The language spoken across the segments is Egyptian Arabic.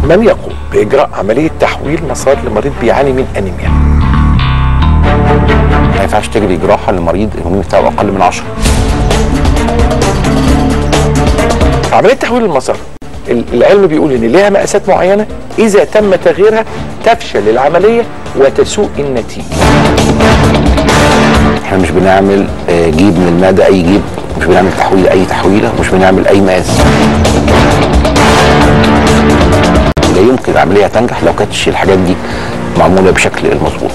من يقوم باجراء عمليه تحويل مسار لمريض بيعاني من انيميا ما ينفعش تجري جراحه للمريض الهرمون بتاعه اقل من 10 عمليه تحويل المسار ال- العلم بيقول ان ليها مقاسات معينه اذا تم تغييرها تفشل العمليه وتسوء النتيجه احنا مش بنعمل آه، جيب من المعده اي جيب مش بنعمل تحويل اي تحويله مش بنعمل اي مقاس لا يمكن العمليه تنجح لو كانتش الحاجات دي معموله بشكل المظبوط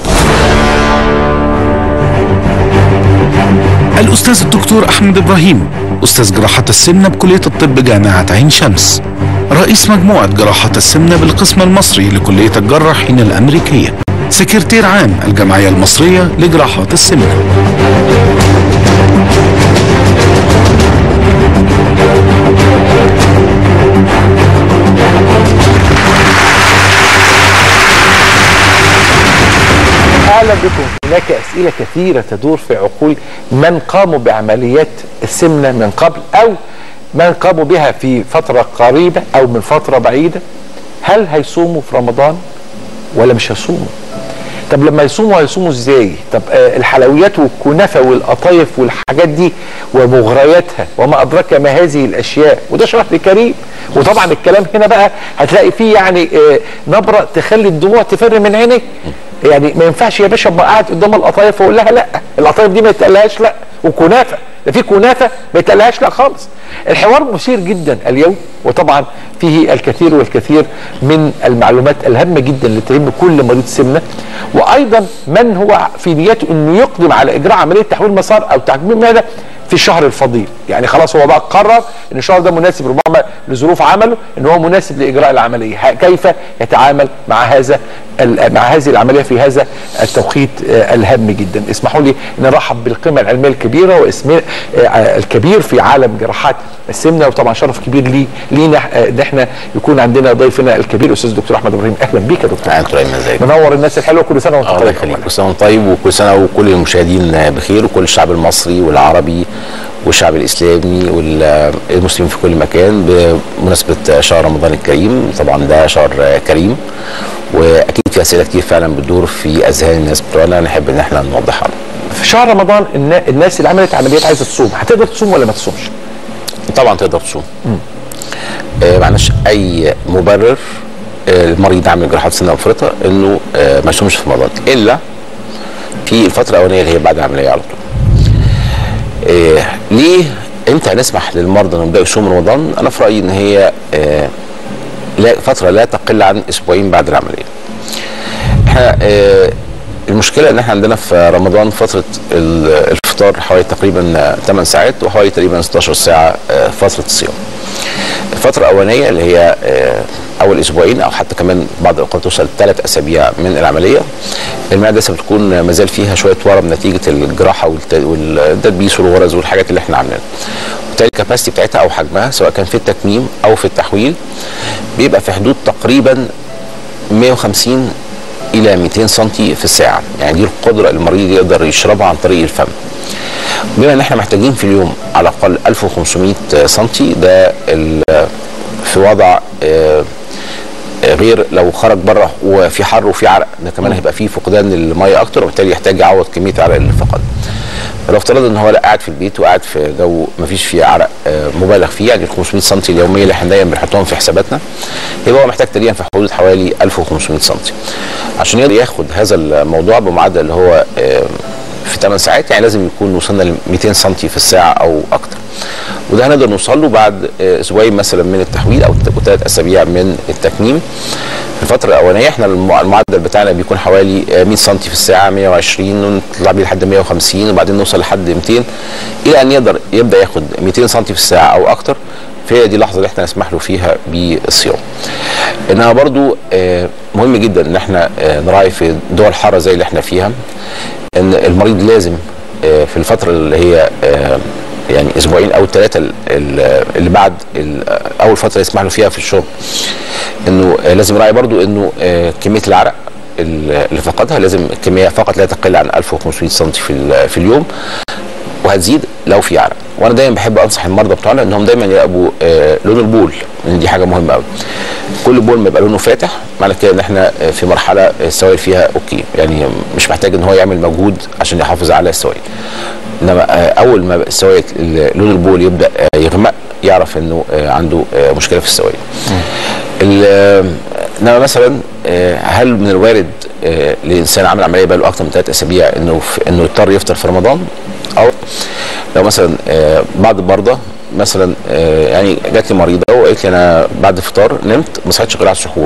الأستاذ الدكتور أحمد إبراهيم أستاذ جراحة السمنة بكلية الطب جامعة عين شمس رئيس مجموعة جراحة السمنة بالقسم المصري لكلية الجراحين الأمريكية سكرتير عام الجمعية المصرية لجراحات السمنة اهلا بكم هناك اسئله كثيره تدور في عقول من قاموا بعمليات السمنه من قبل او من قاموا بها في فتره قريبه او من فتره بعيده هل هيصوموا في رمضان ولا مش هيصوموا طب لما يصوموا هيصوموا ازاي طب آه الحلويات والكنافه والقطايف والحاجات دي ومغرياتها وما ادراك ما هذه الاشياء وده شرح كريم وطبعا الكلام هنا بقى هتلاقي فيه يعني آه نبره تخلي الدموع تفر من عينيك يعني ما ينفعش يا باشا ابقى قاعد قدام القطايف واقول لها لا القطايف دي ما يتقالهاش لا وكنافه ده في كنافه ما يتقالهاش لا خالص الحوار مثير جدا اليوم وطبعا فيه الكثير والكثير من المعلومات الهامه جدا اللي تهم كل مريض سمنه وايضا من هو في نيته انه يقدم على اجراء عمليه تحويل مسار او تحويل معده في الشهر الفضيل يعني خلاص هو بقى قرر ان الشهر ده مناسب ربما لظروف عمله ان هو مناسب لاجراء العمليه ه- كيف يتعامل مع هذا ال- مع هذه العمليه في هذا التوقيت آه، الهام جدا اسمحوا لي ان ارحب بالقيمه العلميه الكبيره واسم آه، الكبير في عالم جراحات السمنه وطبعا شرف كبير لي لينا آه، ان احنا يكون عندنا ضيفنا الكبير الاستاذ الدكتور احمد ابراهيم اهلا بيك يا دكتور اهلا دكتور ايمن ازيك منور الناس الحلوه كل سنه وانت الله طيب يخليك كل سنه وانت طيب وكل سنه وكل المشاهدين بخير وكل الشعب المصري والعربي والشعب الاسلامي والمسلمين في كل مكان بمناسبه شهر رمضان الكريم طبعا ده شهر كريم واكيد في اسئله كتير فعلا بتدور في اذهان الناس بتوعنا نحب ان احنا نوضحها لهم. في شهر رمضان النا- الناس اللي عملت عمليات عايزه تصوم هتقدر تصوم ولا ما تصومش؟ طبعا تقدر تصوم آه ما عندناش اي مبرر آه المريض عامل جراحات سنه وفرطه انه آه ما يصومش في رمضان الا في الفتره الاولانيه اللي هي بعد العمليه على طول آه ليه امتى هنسمح للمرضى انهم يبداوا يصوموا رمضان انا في رايي ان هي آه لا فتره لا تقل عن اسبوعين بعد العمليه احنا آه المشكله ان احنا عندنا في رمضان فتره ال- الفطار حوالي تقريبا 8 ساعات وحوالي تقريبا 16 ساعه آه، فتره الصيام. الفتره الاولانيه اللي هي آه، اول اسبوعين او حتى كمان بعض الاوقات توصل ثلاث اسابيع من العمليه المعده لسه بتكون ما زال فيها شويه ورم نتيجه الجراحه والت- والتدبيس والغرز والحاجات اللي احنا عاملينها. وبالتالي الكباسيتي بتاعتها او حجمها سواء كان في التكميم او في التحويل بيبقى في حدود تقريبا 150 الى 200 سم في الساعه يعني دي القدره المريض يقدر يشربها عن طريق الفم بما ان احنا محتاجين في اليوم على الاقل 1500 سم ده ال- في وضع آه، آه، غير لو خرج بره وفي حر وفي عرق ده كمان هيبقى فيه فقدان للميه اكتر وبالتالي يحتاج يعوض كميه العرق اللي فقد لو افترض ان هو لا قاعد في البيت وقاعد في جو ما فيش فيه عرق آه، مبالغ فيه يعني ال 500 سم اليوميه اللي احنا دايما بنحطهم في حساباتنا يبقى هو محتاج تقريبا في حدود حوالي 1500 سم عشان يقدر ياخد هذا الموضوع بمعدل اللي هو آه، في 8 ساعات يعني لازم يكون وصلنا ل 200 سم في الساعه او اكتر وده هنقدر نوصل له بعد آه، اسبوعين مثلا من التحويل او ثلاث اسابيع من التكميم في الفتره الاولانيه احنا المع- المعدل بتاعنا بيكون حوالي آه، 100 سم في الساعه 120 ونطلع بيه لحد 150 وبعدين نوصل لحد 200 الى ان يقدر يبدا ياخد 200 سم في الساعه او اكتر فهي دي اللحظه اللي احنا نسمح له فيها بالصيام. انما برضو آه، مهم جدا ان احنا آه، نراعي في دول حاره زي اللي احنا فيها ان المريض لازم آه، في الفتره اللي هي آه، يعني اسبوعين او ثلاثه اللي بعد ال- اول فتره يسمح له فيها في الشرب انه آه، لازم يراعي برضو انه آه، كميه العرق اللي فقدها لازم الكميه فقط لا تقل عن 1500 سم في ال- في اليوم وهتزيد لو في عرق وانا دايما بحب انصح المرضى بتوعنا انهم دايما يراقبوا آه لون البول لان دي حاجه مهمه قوي كل بول ما يبقى لونه فاتح معنى كده ان احنا آه، في مرحله السوائل فيها اوكي يعني مش محتاج ان هو يعمل مجهود عشان يحافظ على السوائل انما آه، اول ما السوائل ال- لون البول يبدا آه، يغمق يعرف انه آه، عنده آه، مشكله في السوائل ال- آه، انما مثلا آه، هل من الوارد آه، لانسان عمل عمليه بقى له اكثر من ثلاث اسابيع انه في انه يضطر يفطر في رمضان او لو مثلا آه، بعض المرضى مثلا آه، يعني جات لي مريضه وقالت لي انا بعد الفطار نمت ما صحيتش غير على السحور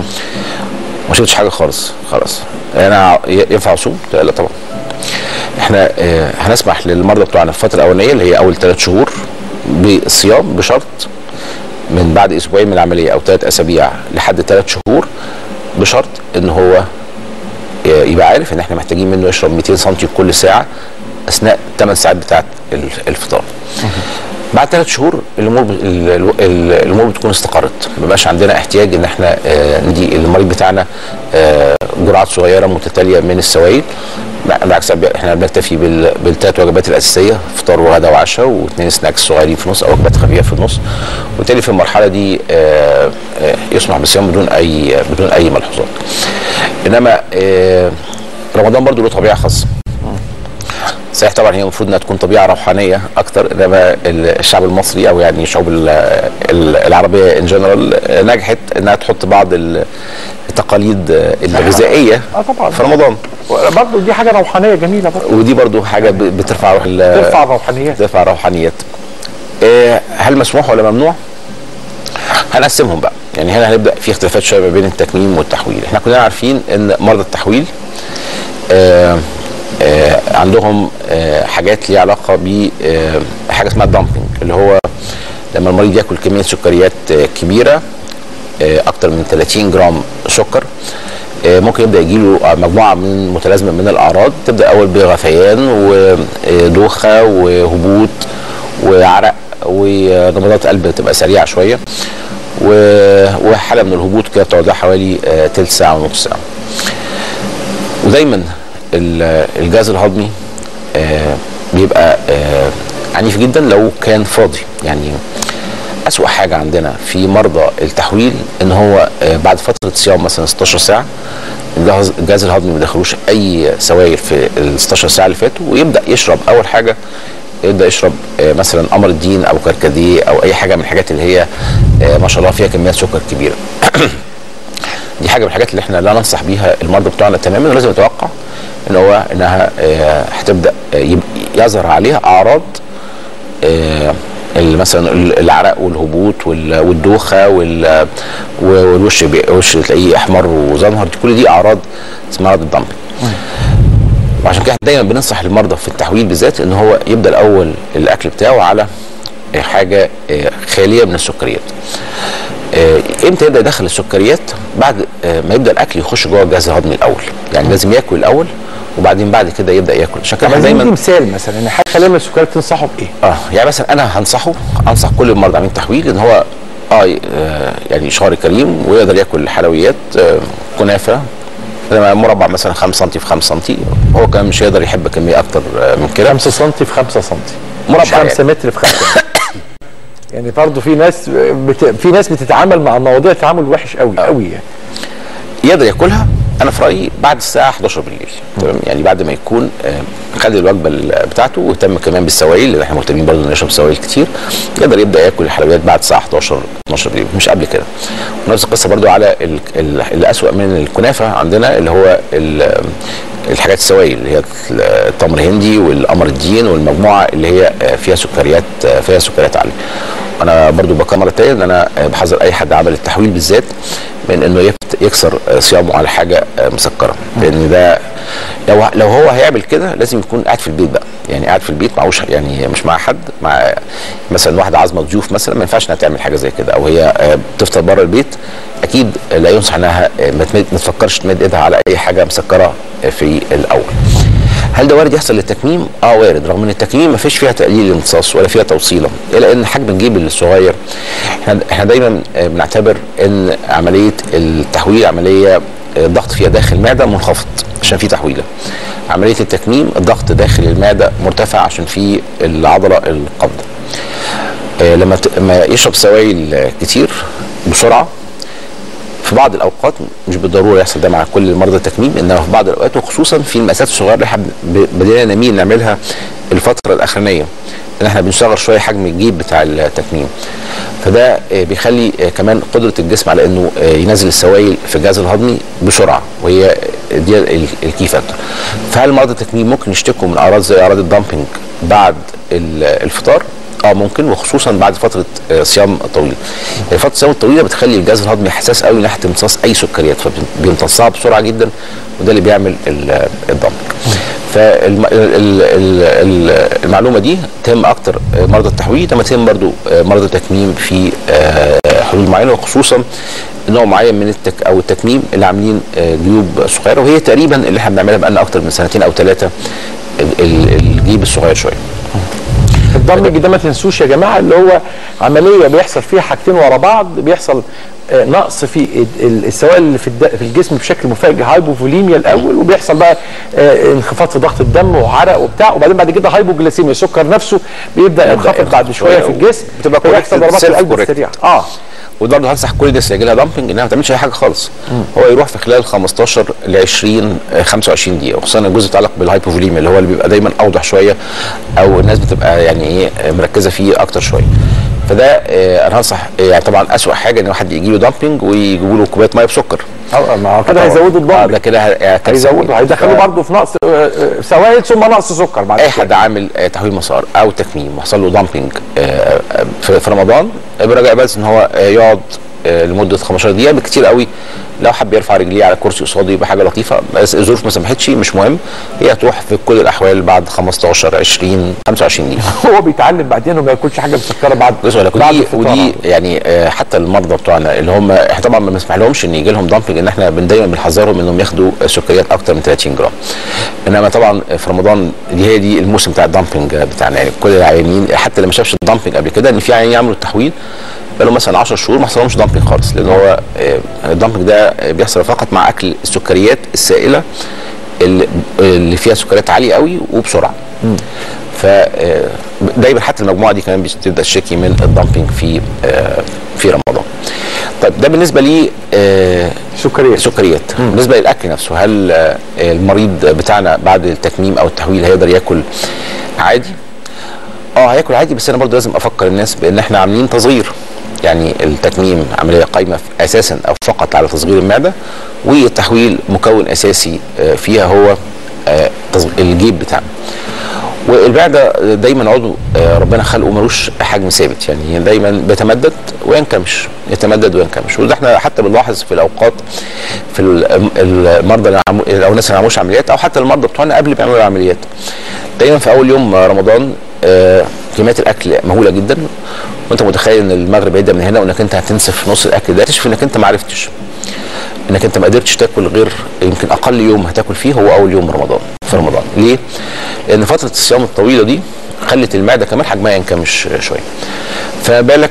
ما شفتش حاجه خالص خلاص انا ي- ينفع اصوم؟ قلت لها لا طبعا احنا آه، هنسمح للمرضى بتوعنا في الفتره الاولانيه اللي هي اول ثلاث شهور بالصيام بشرط من بعد اسبوعين من العمليه او ثلاث اسابيع لحد ثلاث شهور بشرط ان هو ي- يبقى عارف ان احنا محتاجين منه يشرب 200 سم كل ساعه اثناء 8 ساعات بتاعه ال- الفطار. بعد ثلاث شهور الامور ب- ال- ال- الامور بتكون استقرت ما بقاش عندنا احتياج ان احنا آه، ندي المريض بتاعنا آه، جرعات صغيره متتاليه من السوائل لا، بالعكس احنا بنكتفي بال- بالثلاث وجبات الاساسيه فطار وغدا وعشاء واثنين سناكس صغيرين في النص او وجبات خفيفه في النص وبالتالي في المرحله دي آه، آه، يسمح بالصيام بدون اي بدون اي ملحوظات انما آه، رمضان برضو له طبيعه خاصه صحيح طبعا هي المفروض انها تكون طبيعه روحانيه اكتر انما الشعب المصري او يعني الشعوب ال- ال- العربيه ان جنرال نجحت انها تحط بعض ال- التقاليد الغذائيه اه طبعا في رمضان برضه دي حاجه روحانيه جميله برضه ودي برضو حاجه ب- بترفع روح ال- ترفع الروحانيات ترفع الروحانيات آه، هل مسموح ولا ممنوع؟ هنقسمهم بقى يعني هنا هنبدا في اختلافات شويه ما بين التكميم والتحويل احنا كلنا عارفين ان مرضى التحويل آه آه عندهم آه حاجات ليها علاقه ب آه حاجه اسمها الدامبنج اللي هو لما المريض ياكل كميه سكريات آه كبيره آه اكتر من 30 جرام سكر آه، ممكن يبدا يجيله مجموعه من متلازمه من الاعراض تبدا اول بغثيان ودوخه وهبوط وعرق ونبضات قلب تبقى سريعه شويه و- وحاله من الهبوط كده بتقعد لها حوالي آه، تلت ساعه ونص ساعه ودايما ال- الجهاز الهضمي آه، بيبقى آه، عنيف جدا لو كان فاضي يعني أسوأ حاجة عندنا في مرضى التحويل إن هو آه، بعد فترة صيام مثلا 16 ساعة الجهاز الجهاز الهضمي ما دخلوش أي سوائل في ال 16 ساعة اللي فاتوا ويبدأ يشرب أول حاجة يبدأ يشرب آه، مثلا قمر الدين أو كركديه أو أي حاجة من الحاجات اللي هي آه، ما شاء الله فيها كميات سكر كبيرة دي حاجه من الحاجات اللي احنا لا ننصح بيها المرضى بتوعنا تماما ولازم نتوقع ان هو انها آه، هتبدا آه، يب- يظهر عليها اعراض آه، ال- مثلا ال- العرق والهبوط وال- والدوخه وال- والوش بي- وش تلاقيه احمر وزنهر دي كل دي اعراض اسمها مرض الدمبنج وعشان كده دايما بننصح المرضى في التحويل بالذات ان هو يبدا الاول الاكل بتاعه على آه، حاجه آه، خاليه من السكريات آه، امتى يبدا يدخل السكريات بعد آه، ما يبدا الاكل يخش جوه الجهاز الهضمي الاول يعني لازم ياكل الاول وبعدين بعد كده يبدا ياكل عشان كده طب احنا عايزين دايما ندي مثال مثلا ان حاجه خاليه من السكريات تنصحوا بايه؟ اه يعني مثلا انا هنصحه انصح كل المرضى عاملين تحويل ان هو اه ي- آه، يعني شهر كريم ويقدر ياكل حلويات آه، كنافه لما مربع مثلا 5 سم في 5 سم هو كمان مش هيقدر يحب كميه اكتر آه، من كده 5 سم في 5 سم مربع مش 5 يعني. متر في 5 يعني برضه في ناس بت... في ناس بتتعامل مع المواضيع تعامل وحش قوي قوي يعني يقدر ياكلها انا في رايي بعد الساعه 11 بالليل تمام يعني بعد ما يكون آه، خد الوجبه ال- بتاعته واهتم كمان بالسوائل لان احنا مهتمين برضه انه يشرب سوائل كتير يقدر يبدا ياكل الحلويات بعد الساعه 11 12 بالليل مش قبل كده ونفس القصه برضه على ال- ال- الاسوأ من الكنافه عندنا اللي هو ال- الحاجات السوائل اللي هي التمر هندي والقمر الدين والمجموعه اللي هي آه، فيها سكريات آه، فيها سكريات عاليه انا برضو بكرر مره تانية ان انا آه، بحذر اي حد عمل التحويل بالذات من انه يفت- يكسر آه، صيامه على حاجه آه، مسكره لان ده لو لو هو هيعمل كده لازم يكون قاعد في البيت بقى يعني قاعد في البيت معهوش يعني مش مع حد مع مثلا واحده عازمه ضيوف مثلا ما ينفعش انها تعمل حاجه زي كده او هي آه، بتفطر بره البيت اكيد لا ينصح انها آه، ما تمد- ما تفكرش تمد ايدها على اي حاجه مسكره آه، في الاول هل ده وارد يحصل للتكميم؟ اه وارد رغم ان التكميم ما فيش فيها تقليل الامتصاص ولا فيها توصيله الا ان حجم الجيب الصغير احنا احنا دايما آه، بنعتبر ان عمليه التحويل عمليه آه، الضغط فيها داخل المعده منخفض عشان في تحويله. عمليه التكميم الضغط داخل المعده مرتفع عشان في العضله القابضه. آه، لما ت- لما يشرب سوائل آه، كتير بسرعه في بعض الاوقات مش بالضروره يحصل ده مع كل مرضى التكميم انما في بعض الاوقات وخصوصا في المقاسات الصغيره اللي احنا ب- بدينا نميل نعملها الفتره الاخرانيه ان احنا بنصغر شويه حجم الجيب بتاع التكميم فده آه، بيخلي آه، كمان قدره الجسم على انه آه، ينزل السوائل في الجهاز الهضمي بسرعه وهي دي ال- الكي فاكتور فهل مرضى التكميم ممكن يشتكوا من اعراض زي اعراض الدامبنج بعد ال- الفطار اه ممكن وخصوصا بعد فتره آه، صيام طويله. يعني فتره الصيام الطويله بتخلي الجهاز الهضمي حساس قوي ناحيه امتصاص اي سكريات فبيمتصها بسرعه جدا وده اللي بيعمل ال- الضمك. فالمعلومه دي تهم اكتر آه، مرضى التحويل لما تهم برضو آه، مرضى التكميم في آه، حلول معينه وخصوصا نوع معين من التك او التكميم اللي عاملين آه، جيوب صغيره وهي تقريبا اللي احنا بنعملها بقالنا اكتر من سنتين او ثلاثه الجيب الصغير شويه. الضمج ده ما تنسوش يا جماعه اللي هو عمليه بيحصل فيها حاجتين ورا بعض بيحصل آه، نقص في ال- ال- السوائل اللي في الد- في الجسم بشكل مفاجئ هايبوفوليميا الاول وبيحصل بقى آه، انخفاض في ضغط الدم وعرق وبتاع وبعدين بعد كده هايبوجليسيميا السكر نفسه بيبدا ينخفض بعد شويه في الجسم بتبقى فيحصل corrected, ضربات القلب self-corrected. السريعه اه وبرضه هنصح كل الناس اللي يجي لها دامبنج انها ما تعملش اي حاجه خالص هو يروح في خلال 15 ل 20 آه، 25 دقيقه وخصوصا الجزء يتعلق بالهايبوفوليميا اللي هو اللي بيبقى دايما اوضح شويه او الناس بتبقى يعني ايه آه، مركزه فيه اكتر شويه فده آه، انا هنصح آه، يعني طبعا اسوأ حاجه ان واحد يجي له دامبنج ويجيبوا له كوبايه ميه بسكر آه، ما هو كده هيزودوا آه، ده الضغط كده ه- هيزودوا هيدخلوا ف- برضه في نقص آه، آه، سوائل ثم نقص سكر بعد اي شوية. حد عامل آه، تحويل مسار او تكميم وحصل له دامبنج آه، آه، في في رمضان آه، برجاء بس ان هو آه، يقعد آه، لمده 15 دقيقه بكتير قوي لو حب يرفع رجليه على كرسي قصاده يبقى حاجه لطيفه بس الظروف ما سمحتش مش مهم هي هتروح في كل الاحوال بعد 15 20 25 دقيقه هو بيتعلم بعدين انه ما ياكلش حاجه مسكره بعد بص لك بعد ودي الفطار. ودي يعني آه، حتى المرضى بتوعنا اللي هم احنا طبعا ما بنسمح لهمش ان يجي لهم دامبنج ان احنا بن- دايما بنحذرهم انهم ياخدوا آه، سكريات اكتر من 30 جرام انما طبعا في رمضان دي هي دي الموسم بتاع الدامبنج بتاعنا يعني كل العيانين حتى اللي ما شافش الدامبنج قبل كده ان في عيانين يعملوا التحويل بقالهم مثلا 10 شهور ما حصلهمش دامبنج خالص لان هو آه، الدامبنج ده آه، بيحصل فقط مع اكل السكريات السائله اللي اللي فيها سكريات عاليه قوي وبسرعه ف آه، دايما حتى المجموعه دي كمان بتبدا تشتكي من الدامبنج في آه، في رمضان طيب ده بالنسبه لي آه، سكريات سكريات بالنسبه للاكل نفسه هل آه، المريض بتاعنا بعد التكميم او التحويل هيقدر ياكل عادي اه هياكل عادي بس انا برضه لازم افكر الناس بان احنا عاملين تصغير يعني التكميم عمليه قايمه في- اساسا او فقط على تصغير المعده والتحويل مكون اساسي آه، فيها هو آه، تصغ- الجيب بتاعنا والمعده دايما عضو آه، ربنا خلقه ملوش حجم ثابت يعني دايما بيتمدد وينكمش يتمدد وينكمش وده احنا حتى بنلاحظ في الاوقات في ال- المرضى اللي عمو- او الناس اللي ما عملوش عمليات او حتى المرضى بتوعنا قبل ما يعملوا العمليات دايما في اول يوم رمضان آه، كميات الاكل مهوله جدا وانت متخيل ان المغرب هيبدا من هنا وانك انت هتنسف نص الاكل ده تكتشف انك انت ما عرفتش انك انت ما قدرتش تاكل غير يمكن اقل يوم هتاكل فيه هو اول يوم رمضان في رمضان ليه؟ لان فتره الصيام الطويله دي خلت المعده كمان حجمها ينكمش شويه فما بالك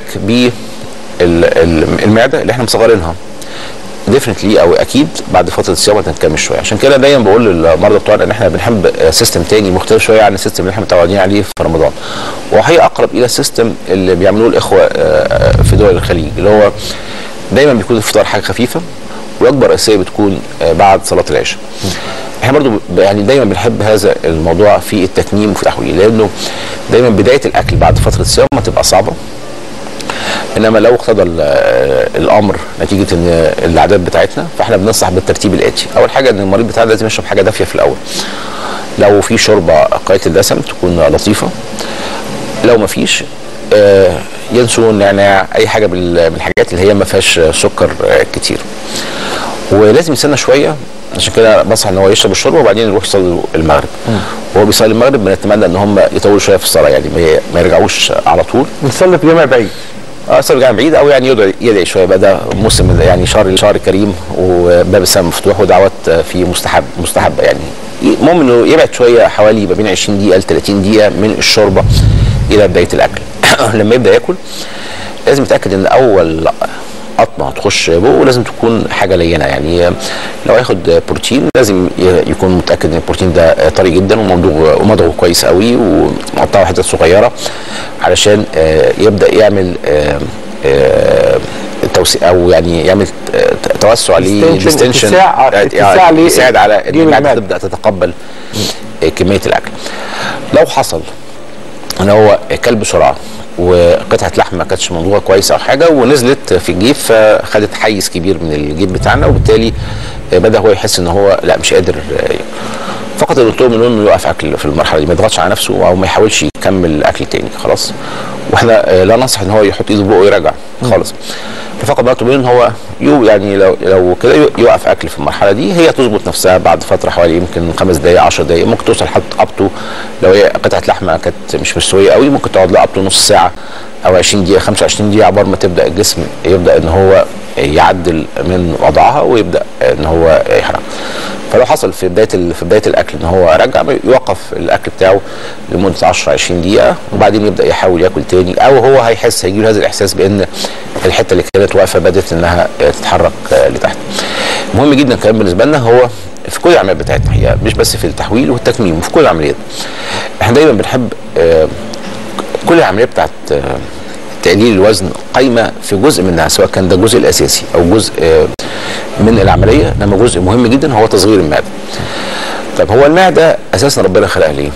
بالمعده اللي احنا مصغرينها ديفنتلي او اكيد بعد فتره الصيام هتنكمش شويه عشان كده دايما بقول للمرضى بتوعنا ان احنا بنحب سيستم تاني مختلف شويه عن السيستم اللي احنا متعودين عليه في رمضان وهي اقرب الى السيستم اللي بيعملوه الاخوه آه، في دول الخليج اللي هو دايما بيكون الفطار حاجه خفيفه والوجبه الرئيسيه بتكون آه، بعد صلاه العشاء احنا برضو ب- يعني دايما بنحب هذا الموضوع في التكميم وفي التحويل لانه دايما بدايه الاكل بعد فتره الصيام هتبقى صعبه انما لو اقتضى ال- الامر نتيجه ان الاعداد بتاعتنا فاحنا بننصح بالترتيب الاتي اول حاجه ان المريض بتاعنا لازم يشرب حاجه دافيه في الاول لو في شوربه قليله الدسم تكون لطيفه لو ما فيش آه، ينسون نعناع اي حاجه بال- من الحاجات اللي هي ما فيهاش سكر آه، كتير ولازم يستنى شويه عشان كده بنصح ان هو يشرب الشوربه وبعدين يروح يصلي المغرب وهو بيصلي المغرب بنتمنى ان هم يطولوا شويه في الصلاه يعني ما- ما يرجعوش على طول نصلي في جامع بعيد اه صار جامع بعيد او يعني يدعي يدعي شويه بقى ده موسم يعني شهر شهر كريم وباب السماء مفتوح ودعوات في مستحب مستحبه يعني المهم انه يبعد شويه حوالي ما بين 20 دقيقه ل 30 دقيقه من الشوربه الى بدايه الاكل لما يبدا ياكل لازم يتاكد ان اول قطمه هتخش بقه لازم تكون حاجه لينه يعني لو هياخد بروتين لازم ي- يكون متاكد ان البروتين ده طري جدا وممضوغ ومضغه كويس قوي ومقطعه حتت صغيره علشان آه، يبدا يعمل آه، آه، توسيع او يعني يعمل آه، توسع Extension، للستنشن اتساع- اتساع ل- يساعد على ان جيب المعده المعدة. تبدا تتقبل آه، كميه الاكل لو حصل ان هو كل بسرعه وقطعه لحم ما كانتش ممضوغه كويس او حاجه ونزلت في الجيب فخدت حيز كبير من الجيب بتاعنا وبالتالي بدا هو يحس ان هو لا مش قادر فقط الدكتور من انه يوقف اكل في المرحله دي ما يضغطش على نفسه او ما يحاولش يكمل اكل تاني خلاص واحنا لا ننصح ان هو يحط ايده في بقه ويرجع خالص فقط بقى ان هو يو يعني لو لو كده يوقف اكل في المرحله دي هي تظبط نفسها بعد فتره حوالي يمكن خمس دقائق 10 دقائق ممكن توصل لحد ابطو لو هي قطعه لحمه كانت مش مستويه قوي ممكن تقعد لها ابطو نص ساعه او 20 دقيقه 25 دقيقه عبال ما تبدا الجسم يبدا ان هو يعدل من وضعها ويبدا ان هو يحرق فلو حصل في بدايه ال- في بدايه الاكل ان هو رجع يوقف الاكل بتاعه لمده 10 20 دقيقه وبعدين يبدا يحاول ياكل تاني او هو هيحس هيجي له هذا الاحساس بان الحته اللي كانت واقفه بدات انها تتحرك آه، لتحت. مهم جدا كمان بالنسبه لنا هو في كل العمليات بتاعتنا هي مش بس في التحويل والتكميم وفي كل العمليات. احنا دايما بنحب آه، كل العمليات بتاعت آه، تقليل الوزن قايمه في جزء منها سواء كان ده الجزء الاساسي او جزء آه، من العمليه انما جزء مهم جدا هو تصغير المعده. طب هو المعده اساسا ربنا خلقها ليه؟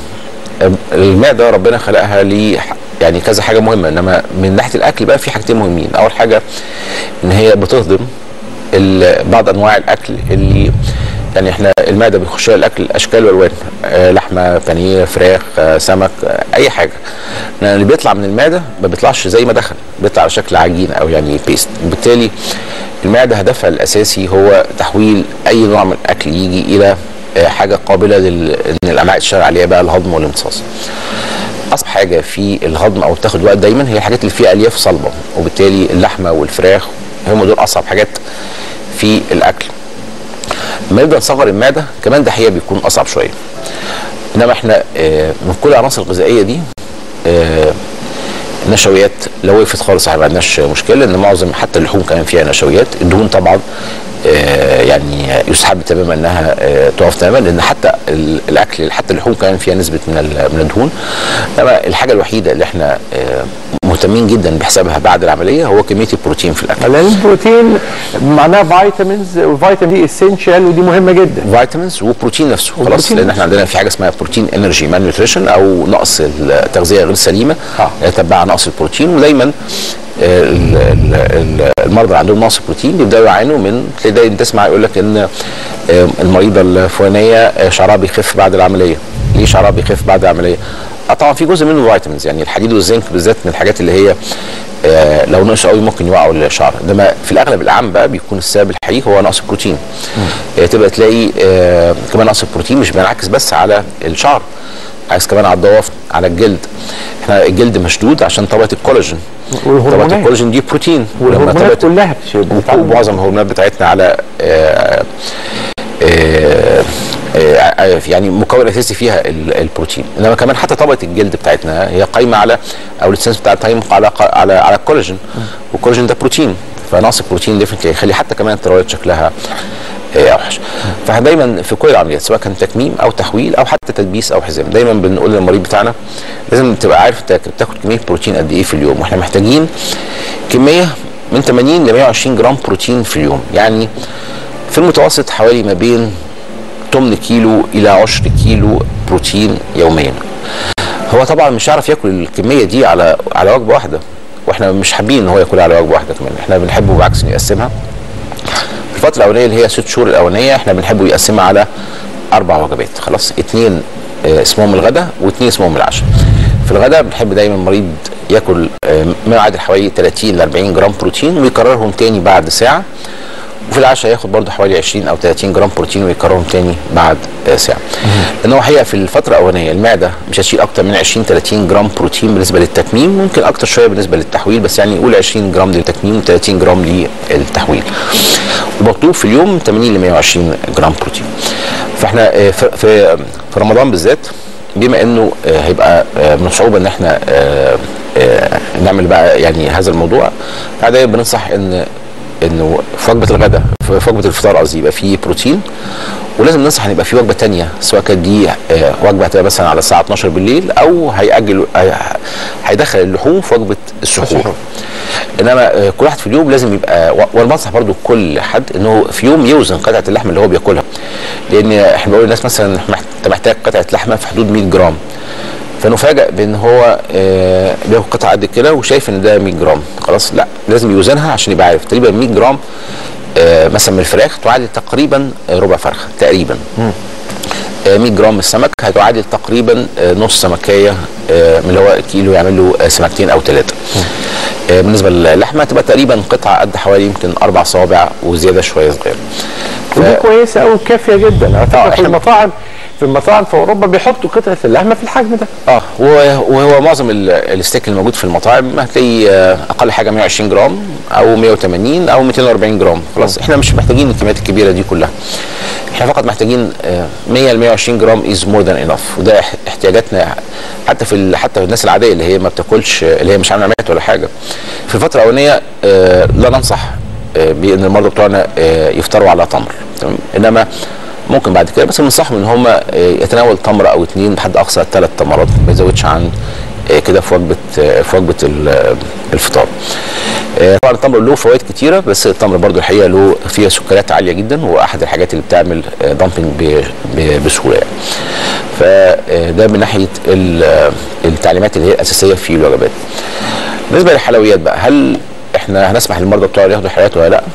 المعده ربنا خلقها ليه يعني كذا حاجه مهمه انما من ناحيه الاكل بقى في حاجتين مهمين، اول حاجه ان هي بتهضم ال- بعض انواع الاكل اللي يعني احنا المعده بيخش لها الاكل اشكال والوان آه لحمه بانيه فراخ آه سمك آه اي حاجه لان اللي بيطلع من المعده ما بيطلعش زي ما دخل بيطلع على شكل عجين او يعني بيست وبالتالي المعده هدفها الاساسي هو تحويل اي نوع من الاكل يجي الى آه حاجه قابله لل ان الامعاء تشتغل عليها بقى الهضم والامتصاص اصعب حاجه في الهضم او بتاخد وقت دايما هي الحاجات اللي فيها الياف صلبه وبالتالي اللحمه والفراخ هم دول اصعب حاجات في الاكل لما نبدا نصغر المعده كمان ده حقيقه بيكون اصعب شويه انما احنا آه، من كل العناصر الغذائيه دي آه، النشويات لو وقفت خالص ما عندناش مشكله لان معظم حتى اللحوم كمان فيها نشويات الدهون طبعا آه، يعني يستحب تماما انها آه، تقف تماما لان حتى ال- الاكل حتى اللحوم كمان فيها نسبه من ال- من الدهون انما الحاجه الوحيده اللي احنا آه، مهتمين جدا بحسابها بعد العمليه هو كميه البروتين في الاكل لان البروتين معناه فيتامينز والفيتامين دي اسينشال ودي مهمه جدا فيتامينز وبروتين نفسه خلاص وبروتين لان نفسه. احنا عندنا في حاجه اسمها بروتين انرجي مان نيوتريشن او نقص التغذيه غير سليمه آه. يتبع نقص البروتين ودايما آه، ال- ال- ال- المرضى اللي عندهم نقص بروتين بيبداوا يعانوا من تلاقي دايما تسمع يقول لك ان آه، المريضه الفلانيه آه، شعرها بيخف بعد العمليه ليه شعرها بيخف بعد العمليه؟ اه طبعا في جزء منه فيتامينز يعني الحديد والزنك بالذات من الحاجات اللي هي آه، لو نقص قوي ممكن يوقعوا الشعر انما في الاغلب العام بقى بيكون السبب الحقيقي هو نقص البروتين آه، تبقى تلاقي آه، كمان نقص البروتين مش بينعكس بس على الشعر عايز كمان على الضوافر على الجلد احنا الجلد مشدود عشان طبقه الكولاجين طبقه والهرمونات الكولاجين دي بروتين ولما والهرمونات طبقه كلها بتتعامل ومعظم الهرمونات بتاعتنا على آه، آه، آه، يعني مكون اساسي فيها ال- البروتين انما كمان حتى طبقه الجلد بتاعتنا هي قايمه على او السنس بتاعتها قايمه على على على الكولاجين والكولاجين ده بروتين فنقص البروتين ديفنتلي يخلي حتى كمان الترويات شكلها آه، اوحش فاحنا دايما في كل العمليات سواء كان تكميم او تحويل او حتى تدبيس او حزام دايما بنقول للمريض بتاعنا لازم تبقى عارف انت بتاخد كميه بروتين قد ايه في اليوم واحنا محتاجين كميه من 80 ل 120 جرام بروتين في اليوم يعني في المتوسط حوالي ما بين 8 كيلو الى 10 كيلو بروتين يوميا هو طبعا مش هيعرف ياكل الكميه دي على على وجبه واحده واحنا مش حابين ان هو ياكلها على وجبه واحده كمان احنا بنحبه بالعكس يقسمها في الفتره الاولانيه اللي هي ست شهور الاولانيه احنا بنحبه يقسمها على اربع وجبات خلاص اتنين آه، اسمهم الغداء واثنين اسمهم العشاء في الغداء بنحب دايما المريض ياكل آه، ما يعادل حوالي 30 ل 40 جرام بروتين ويكررهم تاني بعد ساعه وفي العشاء ياخد برضه حوالي 20 او 30 جرام بروتين ويكررهم تاني بعد آه، ساعه لان هو حقيقه في الفتره الاولانيه المعده مش هتشيل اكتر من 20 30 جرام بروتين بالنسبه للتكميم ممكن اكتر شويه بالنسبه للتحويل بس يعني قول 20 جرام للتكميم و30 جرام للتحويل ومطلوب في اليوم 80 ل 120 جرام بروتين فاحنا آه، في في في رمضان بالذات بما انه آه، هيبقى آه، من الصعوبه ان احنا آه، آه، نعمل بقى يعني هذا الموضوع فدايما بننصح ان انه في وجبه الغداء في في وجبه الفطار قصدي يبقى فيه بروتين ولازم ننصح ان يبقى في وجبه تانية سواء كانت دي آه، وجبه هتبقى مثلا على الساعه 12 بالليل او هيأجل هي- هيدخل اللحوم في وجبه السحور السحور. انما آه، كل واحد في اليوم لازم يبقى و- وانا بنصح برضو كل حد انه في يوم يوزن قطعه اللحم اللي هو بياكلها لان احنا بنقول للناس مثلا محت- انت محتاج قطعه لحمه في حدود 100 جرام فنفاجئ بان هو آه، بياخد قطعه قد كده وشايف ان ده 100 جرام خلاص لا لازم يوزنها عشان يبقى عارف تقريبا 100 جرام آه، مثلا من الفراخ تعادل تقريبا آه، ربع فرخه تقريبا آه، 100 جرام من السمك هتعادل تقريبا آه، نص سمكيه آه، من اللي هو كيلو يعمل له آه، سمكتين او ثلاثه بالنسبه للحمه تبقى تقريبا قطعه قد حوالي يمكن اربع صوابع وزياده شويه صغيره ودي كويسه قوي وكافيه جدا على فكره آه، في إحنا- المطاعم في المطاعم في اوروبا بيحطوا قطعه اللحمه في الحجم ده اه وهو وهو معظم ال- الستيك الموجود في المطاعم هتلاقي آه، اقل حاجه 120 جرام او 180 او 240 جرام خلاص احنا مش محتاجين الكميات الكبيره دي كلها احنا فقط محتاجين آه، 100 ل 120 جرام از مور ذان انف وده اح- احتياجاتنا حتى في ال- حتى في الناس العاديه اللي هي ما بتاكلش آه، اللي هي مش عامله عمليات ولا حاجه في الفتره الاولانيه آه، لا ننصح آه، بان المرضى بتوعنا آه، يفطروا على تمر تمام انما ممكن بعد كده بس بننصحهم ان هم يتناول تمره او اتنين بحد اقصى ثلاث تمرات ما يزودش عن آه، كده في وجبه آه، في وجبه ال- الفطار. آه، طبعا التمر له فوائد كتيره بس التمر برضو الحقيقه له فيها سكريات عاليه جدا واحد الحاجات اللي بتعمل دامبنج بسهوله يعني. فده من ناحيه ال- التعليمات اللي هي الاساسيه في الوجبات. بالنسبه للحلويات بقى هل احنا هنسمح للمرضى بتوعنا ياخدوا حلويات ولا لا؟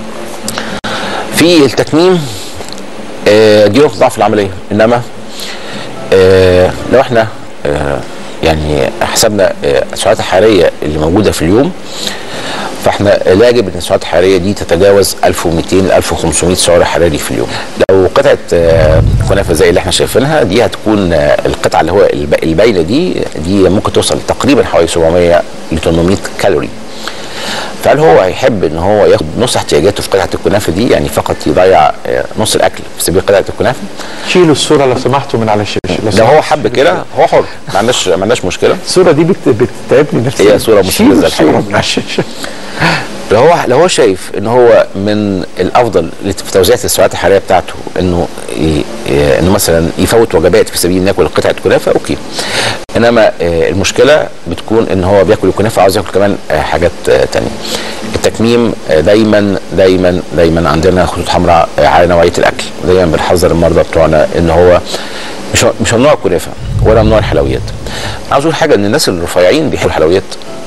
في التكميم آه، دي نقطه ضعف العمليه انما آه، لو احنا آه، يعني حسبنا آه، السعرات الحراريه اللي موجوده في اليوم فاحنا لا يجب ان السعرات الحراريه دي تتجاوز 1200 ل 1500 سعر حراري في اليوم. لو قطعه آه، كنافه زي اللي احنا شايفينها دي هتكون آه، القطعه اللي هو الب- الباينه دي دي ممكن توصل تقريبا حوالي 700 ل 800 كالوري. فهل هو هيحب ان هو ياخد نص احتياجاته في قطعه الكنافه دي يعني فقط يضيع آه، نص الاكل في سبيل قطعه الكنافه؟ شيلوا الصوره لو سمحتوا من على الشاشه لو لو سمحتوا. هو حب كده هو حر ما عندناش ما عندناش مشكله الصوره دي بت... بتتعبني نفسيا هي صورة شيلوا مستفزة الصوره الحقيقة. من على الشاشه لو هو لو هو شايف ان هو من الافضل في توزيع السعرات الحراريه بتاعته انه ي- ي- انه مثلا يفوت وجبات في سبيل انه ياكل قطعه كنافه اوكي انما آه، المشكله بتكون ان هو بياكل الكنافه عاوز ياكل كمان آه، حاجات آه، تانية التكميم آه، دايما دايما دايما عندنا خطوط حمراء آه، على نوعيه الاكل دايما بنحذر المرضى بتوعنا ان هو مش مش ممنوع الكنافه ولا ممنوع الحلويات عاوز اقول حاجه ان الناس الرفيعين بيحبوا الحلويات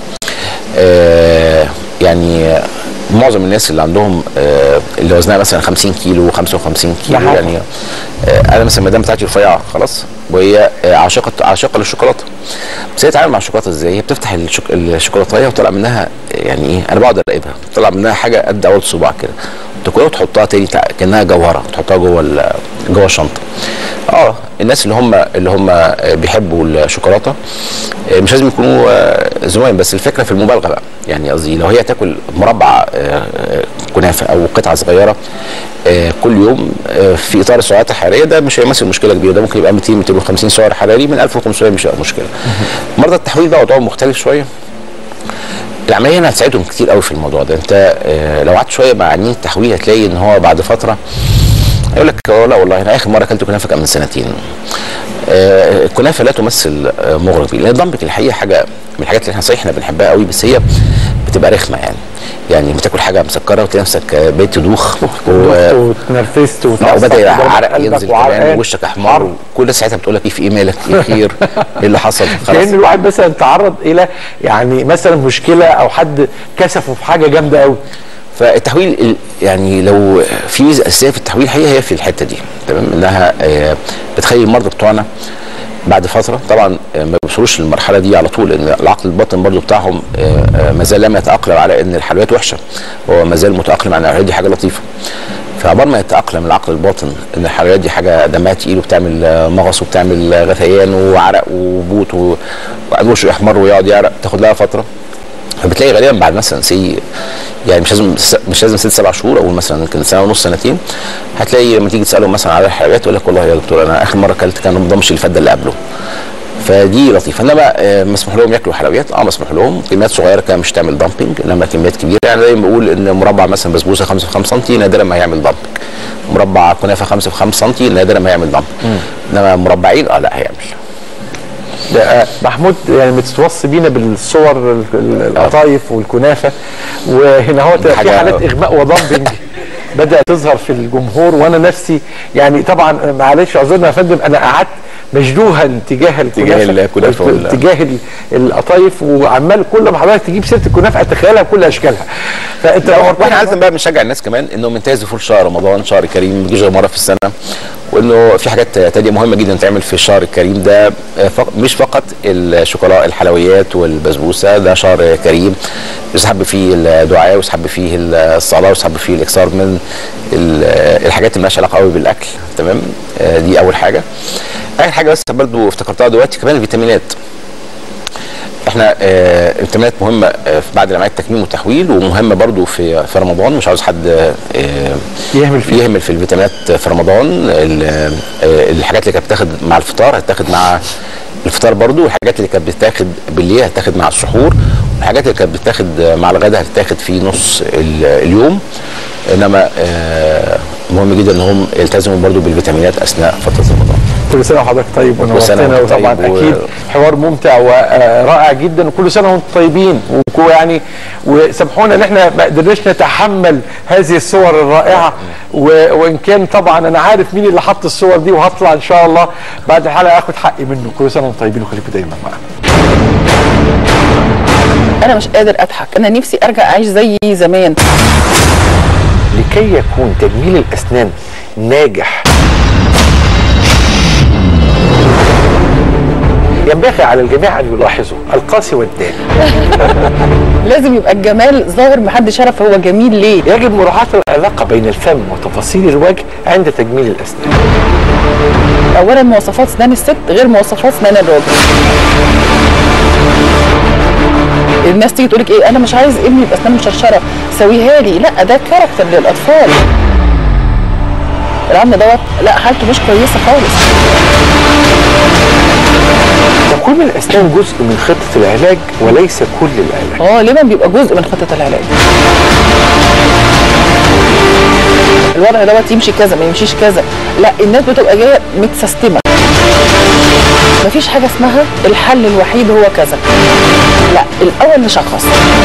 آه، يعني معظم الناس اللي عندهم آه، اللي وزنها مثلا 50 كيلو 55 كيلو ده حاجة. يعني آه، انا مثلا المدام بتاعتي رفيعه خلاص وهي آه، عاشقه عاشقه للشوكولاته بس هي تتعامل مع الشوكولاته ازاي؟ هي بتفتح الشوك... الشوكولاتايه وطلع منها آه، يعني ايه انا بقعد اراقبها طلع منها حاجه قد اول صباع كده تاكلها وتحطها تاني تع- كانها جوهره تحطها جوه ال- جوه الشنطه اه الناس اللي هم اللي هم آه، بيحبوا الشوكولاته آه، مش لازم يكونوا آه، زمان بس الفكره في المبالغه بقى يعني قصدي لو هي تاكل مربع آه، آه، كنافه او قطعه صغيره آه، كل يوم آه، في اطار السعرات الحراريه ده مش هيمثل مشكله كبيره ده ممكن يبقى 200 250 سعر حراري من 1500 مش هيبقى مشكله مرضى التحويل بقى وضعهم مختلف شويه العمليه هنا هتساعدهم كتير قوي في الموضوع ده انت آه، لو قعدت شويه مع عيانين التحويل هتلاقي ان هو بعد فتره يقول لك آه، لا والله انا اخر مره اكلت كنافه كان من سنتين آه، الكنافه لا تمثل آه، مغرب لان الدمبك الحقيقه حاجه من الحاجات اللي احنا صحيح احنا بنحبها قوي بس هي بتبقى رخمه يعني يعني بتاكل حاجه مسكره وتلاقي نفسك آه، بقيت تدوخ و- واتنرفزت لا وتعصب وبدا وضربت عرق قلبك ينزل وعرقان. كمان ووشك احمر وكل الناس ساعتها بتقول لك ايه في ايه مالك ايه خير ايه اللي حصل خلاص كان الواحد مثلا تعرض الى يعني مثلا مشكله او حد كسفه في حاجه جامده قوي فالتحويل ال- يعني لو في ميزه اساسيه في التحويل هي هي في الحته دي تمام انها آه، بتخلي المرضى بتوعنا بعد فتره طبعا آه، ما بيوصلوش للمرحله دي على طول لان العقل الباطن برضو بتاعهم آه، آه، ما زال لم يتاقلم على ان الحلويات وحشه هو ما زال متاقلم على ان الحلويات دي حاجه لطيفه فعبال ما يتاقلم العقل الباطن ان الحلويات دي حاجه دمها تقيل وبتعمل آه، مغص وبتعمل آه، غثيان وعرق وبوت و- وقعد وشه يحمر ويقعد يعرق تاخد لها فتره فبتلاقي غالبا بعد مثلا سي يعني مش لازم مش لازم ست سبع شهور او مثلا يمكن سنه ونص سنتين هتلاقي لما تيجي تساله مثلا على الحلويات يقول لك والله يا دكتور انا اخر مره اكلت كان رمضان مش اللي فات ده اللي قبله فدي لطيفه انما آه، مسموح لهم ياكلوا حلويات اه مسموح لهم كميات صغيره كده مش تعمل دامبنج انما كميات كبيره يعني دايما بقول ان مربع مثلا بسبوسه 5 في 5 سم نادرا ما هيعمل دامبنج مربع كنافه 5 في 5 سم نادرا ما يعمل دامبنج انما مربعين اه لا هيعمل ده آه، محمود يعني بتتوصي بينا بالصور ال- ال- القطايف والكنافه وهنا هو في حاجة- حالات اغماء وضمبنج بدات تظهر في الجمهور وانا نفسي يعني طبعا معلش اعذرنا يا فندم انا قعدت مشدوها تجاه الكنافه الكنافة وال- تجاه ال- القطايف وعمال كل ما حضرتك تجيب سيره الكنافه اتخيلها بكل اشكالها فانت واحنا عاده بقى بنشجع الناس كمان انهم ينتهزوا فرصه شهر رمضان شهر كريم ما بيجيش غير مره في السنه وانه في حاجات تانية مهمه جدا تعمل في الشهر الكريم ده آه، فق- مش فقط الشوكولاته الحلويات والبسبوسه ده شهر كريم يسحب فيه الدعاء ويسحب فيه الصلاه ويسحب فيه الاكثار من ال- الحاجات اللي مالهاش علاقه قوي بالاكل تمام آه، دي اول حاجه اخر حاجه بس برضو افتكرتها دلوقتي كمان الفيتامينات احنا آه الفيتامينات مهمه آه في بعد عمليه التكميم والتحويل ومهمه برضو في في رمضان مش عاوز حد آه يهمل فيها. يهمل في الفيتامينات في رمضان ال- آه الحاجات اللي كانت بتاخد مع الفطار هتاخد مع الفطار برضو والحاجات اللي كانت بتاخد بالليل هتاخد مع السحور والحاجات اللي كانت بتاخد مع الغداء هتتاخد في نص ال- اليوم انما آه مهم جدا انهم يلتزموا برضو بالفيتامينات اثناء فتره رمضان كل سنه وحضرتك طيب كل سنة ونورتنا وأنت وطبعا طيب و- اكيد حوار ممتع ورائع جدا وكل سنه وانتم طيبين وكو يعني وسامحونا ان احنا ما قدرناش نتحمل هذه الصور الرائعه و- وان كان طبعا انا عارف مين اللي حط الصور دي وهطلع ان شاء الله بعد الحلقه اخد حقي منه كل سنه وانتم طيبين وخليكم دايما معانا انا مش قادر اضحك انا نفسي ارجع اعيش زي زمان لكي يكون تجميل الاسنان ناجح ينبغي على الجميع ان يلاحظوا القاسي والداني لازم يبقى الجمال ظاهر محدش عارف هو جميل ليه يجب مراعاة العلاقة بين الفم وتفاصيل الوجه عند تجميل الأسنان اولا مواصفات اسنان الست غير مواصفات اسنان الراجل الناس تيجي تقول لك ايه انا مش عايز ابني يبقى اسنانه مشرشره سويها لي لا ده كاركتر للاطفال العم دوت لا حالته مش كويسه خالص تكون الأسنان جزء من خطة العلاج وليس كل العلاج اه ليه بيبقى جزء من خطه العلاج الوضع دوت يمشي كذا ما يمشيش كذا لا الناس بتبقى جايه متسستمه مفيش حاجه اسمها الحل الوحيد هو كذا لا الاول نشخص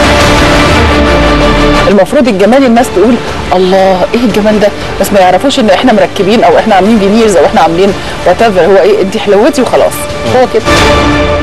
المفروض الجمال الناس تقول الله ايه الجمال ده بس ما يعرفوش ان احنا مركبين او احنا عاملين فينيرز او احنا عاملين وات هو ايه انت حلوتي وخلاص هو كده